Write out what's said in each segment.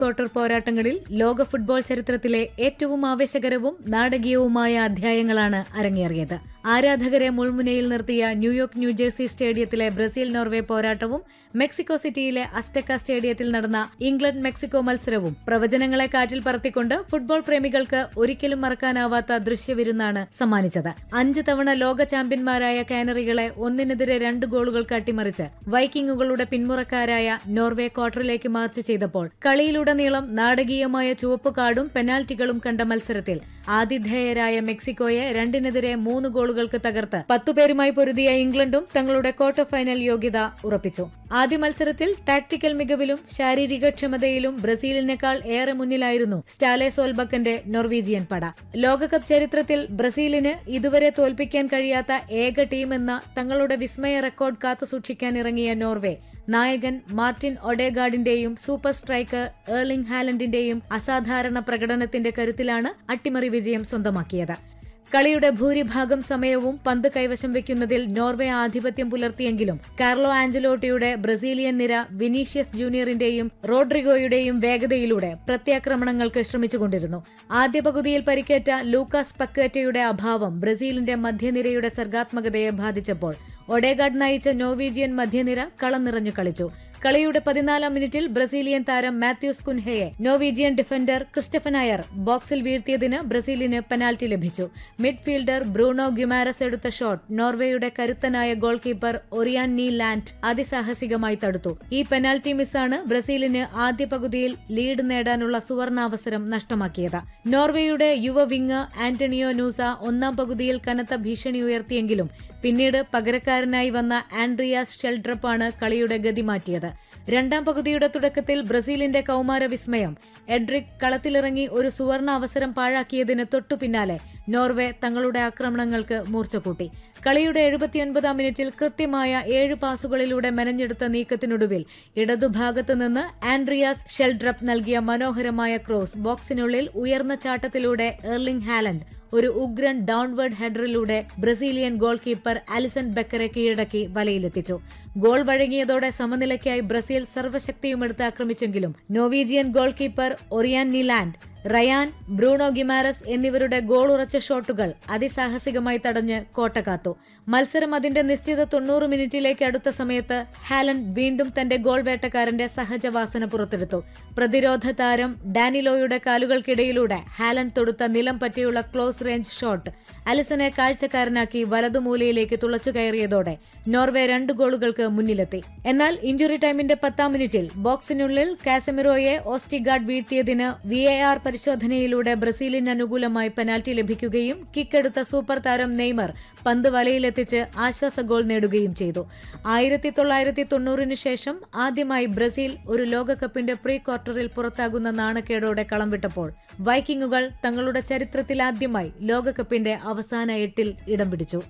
quarter പോരാട്ടങ്ങളിൽ ലോക football ചരിത്രത്തിലെ ഏറ്റവും ആവേശകരവും നാടകീയവുമായ അധ്യായങ്ങളാണ് അരങ്ങേറിയത് ആരാധകരെ മുൾമുനയിൽ നിർത്തിയ ന്യൂയോർക്ക് ന്യൂജേഴ്സി സ്റ്റേഡിയത്തിലെ ബ്രസീൽ നോർവേ പോരാട്ടവും മെക്സിക്കോ സിറ്റിയിലെ അസ്റ്റക്ക സ്റ്റേഡിയത്തിൽ നടന്ന ഇംഗ്ലണ്ട് മെക്സിക്കോ മത്സരവും പ്രവചനങ്ങളെ കാറ്റിൽ പറത്തിക്കൊണ്ട് ഫുട്ബോൾ പ്രേമികൾക്ക് ഒരിക്കലും മറക്കാനാവാത്ത ദൃശ്യവിരുന്നാണ് സമ്മാനിച്ചത് അഞ്ച് തവണ ലോക ചാമ്പ്യന്മാരായ കാനറികളെ ഒന്നിനെതിരെ രണ്ട് ഗോളുകൾക്ക് അട്ടിമറിച്ച് വൈക്കിങ്ങുകളുടെ പിന്മുറക്കാരായ നോർവേ ക്വാർട്ടറിലേക്ക് മാർച്ച് ചെയ്തപ്പോൾ കളിയിലുടനീളം നാടകീയമായ ചുവപ്പ് കാർഡും പെനാൽറ്റികളും കണ്ട മത്സരത്തിൽ ആതിഥേയരായ മെക്സിക്കോയെ രണ്ടിനെതിരെ മൂന്ന് ഗോളുകൾക്ക് തകർത്ത് പത്തുപേരുമായി പൊരുതിയ ഇംഗ്ലണ്ടും തങ്ങളുടെ ക്വാർട്ടർ ഫൈനൽ യോഗ്യത ഉറപ്പിച്ചു ആദ്യ മത്സരത്തിൽ ടാക്ടിക്കൽ മികവിലും ശാരീരിക ക്ഷമതയിലും ബ്രസീലിനേക്കാൾ ഏറെ മുന്നിലായിരുന്നു സ്റ്റാലെ സോൽബക്കന്റെ നോർവീജിയൻ പട ലോകകപ്പ് ചരിത്രത്തിൽ ബ്രസീലിന് ഇതുവരെ തോൽപ്പിക്കാൻ കഴിയാത്ത ഏക ടീമെന്ന തങ്ങളുടെ വിസ്മയ റെക്കോർഡ് കാത്തുസൂക്ഷിക്കാൻ ഇറങ്ങിയ നോർവേ നായകൻ മാർട്ടിൻ ഒഡേഗാർഡിന്റെയും സൂപ്പർ സ്ട്രൈക്കർ ഏർലിംഗ് ഹാലൻഡിന്റെയും അസാധാരണ പ്രകടനത്തിന്റെ കരുത്തിലാണ് അട്ടിമറി വിജയം സ്വന്തമാക്കിയത് കളിയുടെ ഭൂരിഭാഗം സമയവും പന്ത് കൈവശം വെക്കുന്നതിൽ നോർവേ ആധിപത്യം പുലർത്തിയെങ്കിലും കാർലോ ആഞ്ചലോട്ടിയുടെ ബ്രസീലിയൻ നിര വിനീഷ്യസ് ജൂനിയറിന്റെയും റോഡ്രിഗോയുടെയും വേഗതയിലൂടെ പ്രത്യാക്രമണങ്ങൾക്ക് ശ്രമിച്ചുകൊണ്ടിരുന്നു ആദ്യ പകുതിയിൽ പരിക്കേറ്റ ലൂക്കാസ് പക്വേറ്റയുടെ അഭാവം ബ്രസീലിന്റെ മധ്യനിരയുടെ സർഗാത്മകതയെ ബാധിച്ചപ്പോൾ ഒഡേഗാർഡ് നയിച്ച നോവീജിയൻ മധ്യനിര കളം നിറഞ്ഞു കളിച്ചു കളിയുടെ പതിനാലാം മിനിറ്റിൽ ബ്രസീലിയൻ താരം മാത്യൂസ് കുൻഹയെ നോവീജിയൻ ഡിഫൻഡർ ക്രിസ്റ്റഫൻ അയർ ബോക്സിൽ വീഴ്ത്തിയതിന് ബ്രസീലിന് പെനാൽറ്റി ലഭിച്ചു മിഡ്ഫീൽഡർ ബ്രൂണോ ഗ്യുമാരസ് എടുത്ത ഷോട്ട് നോർവേയുടെ കരുത്തനായ ഗോൾ കീപ്പർ ഒറിയാൻ നീ ലാൻഡ് അതിസാഹസികമായി തടുത്തു ഈ പെനാൽറ്റി മിസ്സാണ് ബ്രസീലിന് ആദ്യ പകുതിയിൽ ലീഡ് നേടാനുള്ള സുവർണാവസരം നഷ്ടമാക്കിയത് നോർവേയുടെ യുവ വിങ് ആന്റണിയോ നൂസ ഒന്നാം പകുതിയിൽ കനത്ത ഭീഷണി ഉയർത്തിയെങ്കിലും പിന്നീട് പകരക്കാരനായി വന്ന ആൻഡ്രിയാസ് ഷെൽഡ്രപ്പാണ് കളിയുടെ ഗതി മാറ്റിയത് രണ്ടാം പകുതിയുടെ തുടക്കത്തിൽ ബ്രസീലിന്റെ കൗമാര വിസ്മയം എഡ്രിക് കളത്തിലിറങ്ങി ഒരു സുവർണ അവസരം പാഴാക്കിയതിന് തൊട്ടു പിന്നാലെ നോർവേ തങ്ങളുടെ ആക്രമണങ്ങൾക്ക് മൂർച്ച കൂട്ടി കളിയുടെ എഴുപത്തിയൊൻപതാം മിനിറ്റിൽ കൃത്യമായ ഏഴ് പാസുകളിലൂടെ മെനഞ്ഞെടുത്ത നീക്കത്തിനൊടുവിൽ ഇടതുഭാഗത്ത് നിന്ന് ആൻഡ്രിയാസ് ഷെൽഡ്രപ്പ് നൽകിയ മനോഹരമായ ക്രോസ് ബോക്സിനുള്ളിൽ ഉയർന്ന ചാട്ടത്തിലൂടെ എർലിംഗ് ഹാലൻഡ് ഒരു ഉഗ്രൻ ഡൗൺവേർഡ് ഹെഡറിലൂടെ ബ്രസീലിയൻ ഗോൾ കീപ്പർ അലിസൺ ബെക്കറെ കീഴടക്കി വലയിലെത്തിച്ചു ഗോൾ വഴങ്ങിയതോടെ സമനിലയ്ക്കായി ബ്രസീൽ സർവ്വശക്തിയുമെടുത്ത് ആക്രമിച്ചെങ്കിലും Norwegian goalkeeper Orjan Nyland Ryan Bruno Guimaraes എന്നിവരുടെ ഗോൾ ഉറച്ച ഷോട്ടുകൾ അതിസാഹസികമായി തടഞ്ഞ് കോട്ട കാത്തു മത്സരം അതിന്റെ നിശ്ചിത തൊണ്ണൂറ് മിനിറ്റിലേക്ക് അടുത്ത സമയത്ത് ഹാലൻഡ് വീണ്ടും തന്റെ ഗോൾ വേട്ടക്കാരന്റെ സഹജവാസന പുറത്തെടുത്തു പ്രതിരോധ താരം ഡാനിലോയുടെ കാലുകൾക്കിടയിലൂടെ ഹാലൻഡ് തൊടുത്ത നിലം പറ്റിയുള്ള ക്ലോസ് റേഞ്ച് ഷോട്ട് അലിസനെ കാഴ്ചക്കാരനാക്കി വലതുമൂലയിലേക്ക് തുളച്ചു കയറിയതോടെ നോർവേ രണ്ട് ഗോളുകൾക്ക് മുന്നിലെത്തി എന്നാൽ ഇഞ്ചുറി ടൈമിന്റെ പത്താം മിനിറ്റിൽ ബോക്സിനുള്ളിൽ കാസമിറോയെ ഓസ്റ്റിഗാർഡ് വീഴ്ത്തിയതിന് വി എ ആർ പരിശോധനയിലൂടെ ബ്രസീലിന് അനുകൂലമായി പെനാൽറ്റി ലഭിക്കുകയും കിക്കെടുത്ത സൂപ്പർ താരം നെയ്മർ പന്ത് വലയിലെത്തിച്ച് ആശ്വാസ ഗോൾ നേടുകയും ചെയ്തു ആയിരത്തി തൊള്ളായിരത്തി തൊണ്ണൂറിന് ശേഷം ആദ്യമായി ബ്രസീൽ ഒരു ലോകകപ്പിന്റെ പ്രീ ക്വാർട്ടറിൽ പുറത്താകുന്ന നാണക്കേടോടെ കളം വിട്ടപ്പോൾ വൈക്കിങ്ങുകൾ തങ്ങളുടെ ചരിത്രത്തിലാദ്യമായി ലോകകപ്പിന്റെ അവസാന എട്ടിൽ ഇടം പിടിച്ചു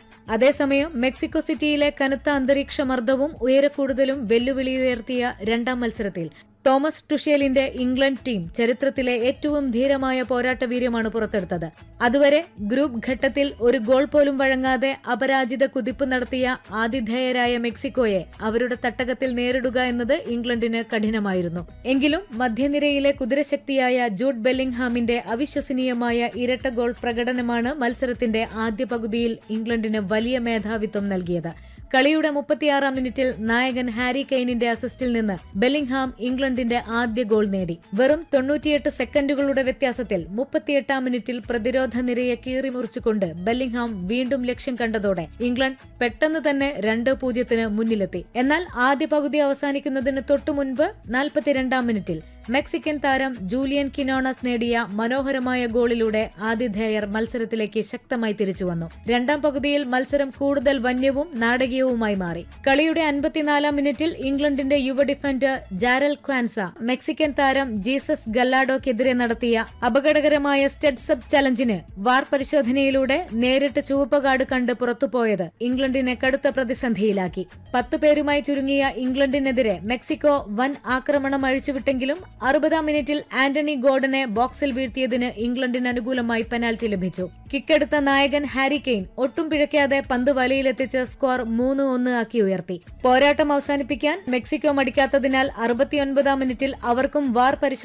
അതേസമയം മെക്സിക്കോ സിറ്റിയിലെ കനത്ത അന്തരീക്ഷ മർദ്ദവും ഉയരക്കൂടുതലും വെല്ലുവിളിയുയർത്തിയ രണ്ടാം മത്സരത്തിൽ തോമസ് ടുഷേലിന്റെ ഇംഗ്ലണ്ട് ടീം ചരിത്രത്തിലെ ഏറ്റവും ധീരമായ പോരാട്ട വീര്യമാണ് പുറത്തെടുത്തത് അതുവരെ ഗ്രൂപ്പ് ഘട്ടത്തിൽ ഒരു ഗോൾ പോലും വഴങ്ങാതെ അപരാജിത കുതിപ്പ് നടത്തിയ ആതിഥേയരായ മെക്സിക്കോയെ അവരുടെ തട്ടകത്തിൽ നേരിടുക എന്നത് ഇംഗ്ലണ്ടിന് കഠിനമായിരുന്നു എങ്കിലും മധ്യനിരയിലെ കുതിരശക്തിയായ ജൂഡ് ബെല്ലിംഗ്ഹാമിന്റെ അവിശ്വസനീയമായ ഇരട്ട ഗോൾ പ്രകടനമാണ് മത്സരത്തിന്റെ ആദ്യ പകുതിയിൽ ഇംഗ്ലണ്ടിന് വലിയ മേധാവിത്വം നൽകിയത് കളിയുടെ മുപ്പത്തിയാറാം മിനിറ്റിൽ നായകൻ ഹാരി കെയ്നിന്റെ അസിസ്റ്റിൽ നിന്ന് ബെല്ലിംഗ്ഹാം ഇംഗ്ലണ്ടിന്റെ ആദ്യ ഗോൾ നേടി വെറും തൊണ്ണൂറ്റിയെട്ട് സെക്കൻഡുകളുടെ വ്യത്യാസത്തിൽ മുപ്പത്തിയെട്ടാം മിനിറ്റിൽ പ്രതിരോധ നിരയെ കീറിമുറിച്ചുകൊണ്ട് ബെല്ലിംഗ്ഹാം വീണ്ടും ലക്ഷ്യം കണ്ടതോടെ ഇംഗ്ലണ്ട് പെട്ടെന്ന് തന്നെ രണ്ട് പൂജ്യത്തിന് മുന്നിലെത്തി എന്നാൽ ആദ്യ പകുതി അവസാനിക്കുന്നതിന് തൊട്ടു മുൻപ് നാൽപ്പത്തിരണ്ടാം മിനിറ്റിൽ മെക്സിക്കൻ താരം ജൂലിയൻ കിനോണസ് നേടിയ മനോഹരമായ ഗോളിലൂടെ ആതിഥേയർ മത്സരത്തിലേക്ക് ശക്തമായി തിരിച്ചുവന്നു രണ്ടാം പകുതിയിൽ മത്സരം കൂടുതൽ വന്യവും നാടകീയവുമായി മാറി കളിയുടെ അൻപത്തിനാലാം മിനിറ്റിൽ ഇംഗ്ലണ്ടിന്റെ യുവ ഡിഫൻഡർ ജാരൽ ക്വാൻസ മെക്സിക്കൻ താരം ജീസസ് ഗല്ലാഡോക്കെതിരെ നടത്തിയ അപകടകരമായ സ്റ്റഡ് സബ് ചലഞ്ചിന് വാർ പരിശോധനയിലൂടെ നേരിട്ട് ചുവപ്പ് കാർഡ് കണ്ട് പുറത്തുപോയത് ഇംഗ്ലണ്ടിനെ കടുത്ത പ്രതിസന്ധിയിലാക്കി പത്ത് പേരുമായി ചുരുങ്ങിയ ഇംഗ്ലണ്ടിനെതിരെ മെക്സിക്കോ വൻ ആക്രമണം അഴിച്ചുവിട്ടെങ്കിലും അറുപതാം മിനിറ്റിൽ ആന്റണി ഗോർഡനെ ബോക്സിൽ വീഴ്ത്തിയതിന് ഇംഗ്ലണ്ടിന് അനുകൂലമായി പെനാൽറ്റി ലഭിച്ചു കിക്കെടുത്ത നായകൻ ഹാരി കെയ്ൻ ഒട്ടും പിഴയ്ക്കാതെ പന്ത് വലയിലെത്തിച്ച് സ്കോർ മൂന്ന് ഒന്ന് ആക്കി ഉയർത്തി പോരാട്ടം അവസാനിപ്പിക്കാൻ മെക്സിക്കോ മടിക്കാത്തതിനാൽ അറുപത്തിയൊൻപതാം മിനിറ്റിൽ അവർക്കും വാർ പരിശോധന